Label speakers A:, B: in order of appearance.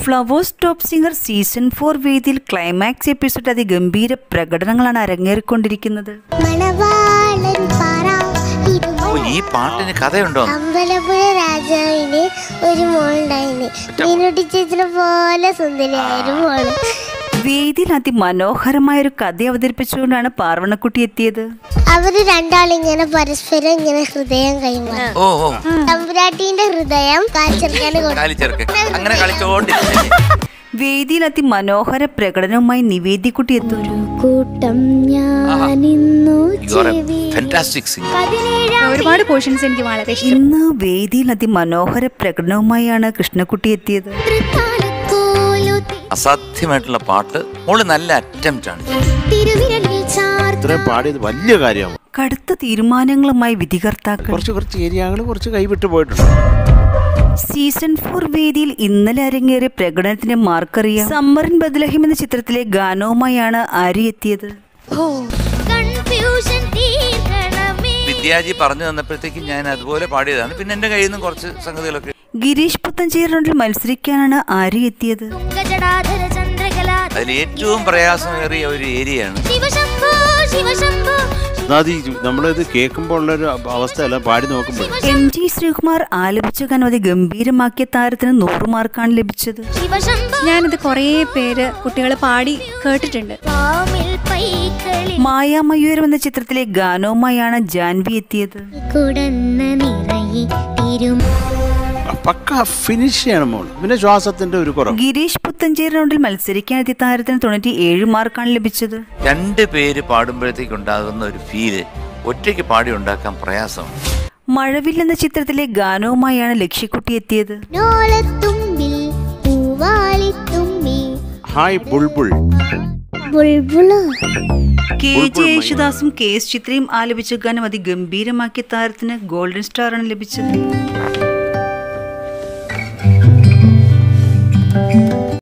A: flowers top singer season four വേദിയിൽ climax episode അതിഗംഭീര പ്രകടനങ്ങളാണ് അരങ്ങേറിക്കൊണ്ടിരിക്കുന്നത്
B: മണവാളൻ പറ ഇത്
C: ഓ ഈ പാട്ടിന് കഥയുണ്ടോ
B: അമ്പലപ്പുഴ രാജാവിന് ഒരു മോളുണ്ടായിന് മീനുട്ടി ചേച്ചിനെ പോലെ സുന്ദരിയായൊരു മോള്
A: വേദിയിൽ അതിമനോഹരമായ ഒരു കഥ അവതരിപ്പിച്ചുകൊണ്ടാണ് പാർവണക്കുട്ടി എത്തിയത്
B: അവര് രണ്ടാളിങ്ങനെ പരസ്പരം ഇങ്ങനെ ഹൃദയം കൈമാറി
C: ഓ ഓ
B: തമ്പുരാട്ടിന്റെ ഹൃദയം കാച്ചെറുക്കാന് കൊടുത്തു
C: കാലിച്ചെറുക്ക് അങ്ങനെ കളിച്ചോണ്ടിരിക്കും
A: വേദിയിൽ അതിമനോഹര പ്രകടനവുമായി നിവേദിക്കുട്ടി എത്തുന്നു
B: കൂട്ടം ഞാനിന്നു
C: ഫാന്റാസ്റ്റിക് സിംഗർ
D: ഒരുപാട് പോർഷൻസ് എനിക്ക് വളരെ ഇഷ്ടം
A: ഇന്ന് വേദിയിൽ അതിമനോഹര പ്രകടനവുമായാണ് കൃഷ്ണക്കുട്ടി എത്തിയത്
C: അസാധ്യമായിട്ടുള്ള പാട്ട് മോള് നല്ല അറ്റംപ്റ്റ് ആണ്
B: തിരുവിരലിൽ ചാർ
E: ഇത്രയും പാടിയത് വലിയ കാര്യമാണ്
A: കടുത്ത തീരുമാനങ്ങളുമായി വിധികർത്താക്കൾ
E: കുറച്ച് കുറച്ച് ഏരിയകൾ കുറച്ച് കൈവിട്ട് പോയിട്ടുണ്ട്
A: സീസൺ ഫോർ വേദിയിൽ ഇന്നലെ അരങ്ങേറിയ പ്രകടനത്തിന്റെ മാർക്കറിയാം സമ്മറിൻ ബദലഹിം എന്ന ചിത്രത്തിലെ ഗാനവുമായാണ് ആരി എത്തിയത്
B: കൺഫ്യൂഷൻ തീർക്കണമേ
C: വിദ്യാജി പറഞ്ഞു തന്നപ്പോഴത്തേക്കും ഞാൻ അതുപോലെ പാടിയതാണ് പിന്നെ എന്റെ കയ്യിൽ നിന്നും കുറച്ച് സംഗതികളൊക്കെ
A: ഗിരീഷ് പുത്തഞ്ചേരി റൗണ്ടിൽ മത്സരിക്കാനാണ് ആരി എത്തിയത്
B: ഗജടാധര ചന്ദ്രകലാ
C: അതിൽ ഏറ്റവും പ്രയാസമേറിയ ഒരു ഏരിയയാണ്
B: ശിവശംഭോ ശിവശംഭോ
E: അത് ഈ നമ്മളിത് കേൾക്കുമ്പോൾ ഉള്ളൊരു അവസ്ഥയല്ല പാടി നോക്കുമ്പോൾ
A: എം ജി ശ്രീകുമാർ ആലപിച്ച ഗാനം അതിഗംഭീരമാക്കിയ താരത്തിന് നൂറ് മാർക്കാണ് ലഭിച്ചത്
B: ശിവശംഭോ
D: ഞാനിത് കുറേ പേര് കുട്ടികൾ പാടി കേട്ടിട്ടുണ്ട്
B: പാമിൽ പൈക്കളി
A: മായാമയൂരം എന്ന ചിത്രത്തിലെ ഗാനവുമായാണ് ജാൻവി എത്തിയത്
B: കുടന്ന നിറയെ തിരും
E: പക്ക ഫിനിഷ് ചെയ്യണം മോൾ പിന്നെ ശ്വാസത്തിന്റെ ഒരു കുറവ്
A: ഗിരീഷ് പുത്തഞ്ചേരി റൗണ്ടിൽ മത്സരിക്കാനെത്തിയ താരത്തിന് തൊണ്ണൂറ്റി ഏഴ് മാർക്കാണ് ലഭിച്ചത്
C: രണ്ട് പേര് പാടുമ്പോഴത്തേക്ക് ഉണ്ടാകുന്ന ഒരു ഫീല് ഒറ്റയ്ക്ക് പാടി ഉണ്ടാക്കാൻ പ്രയാസമാണ്
A: മഴവിൽ എന്ന ചിത്രത്തിലെ ഗാനവുമായാണ് ലക്ഷ്യക്കുട്ടി എത്തിയത്
B: നോളത്തുമ്പിൽ പൂവാലിത്തുമ്പി
E: ഹായ് ബുൾബുൾ
B: ബുൾബുള്
A: കെ ജെ യേശുദാസും കെ എസ് ചിത്രയും ആലപിച്ച ഗാനം അതിഗംഭീരമാക്കിയ താരത്തിന് ഗോൾഡൻ സ്റ്റാറാണ് ലഭിച്ചത്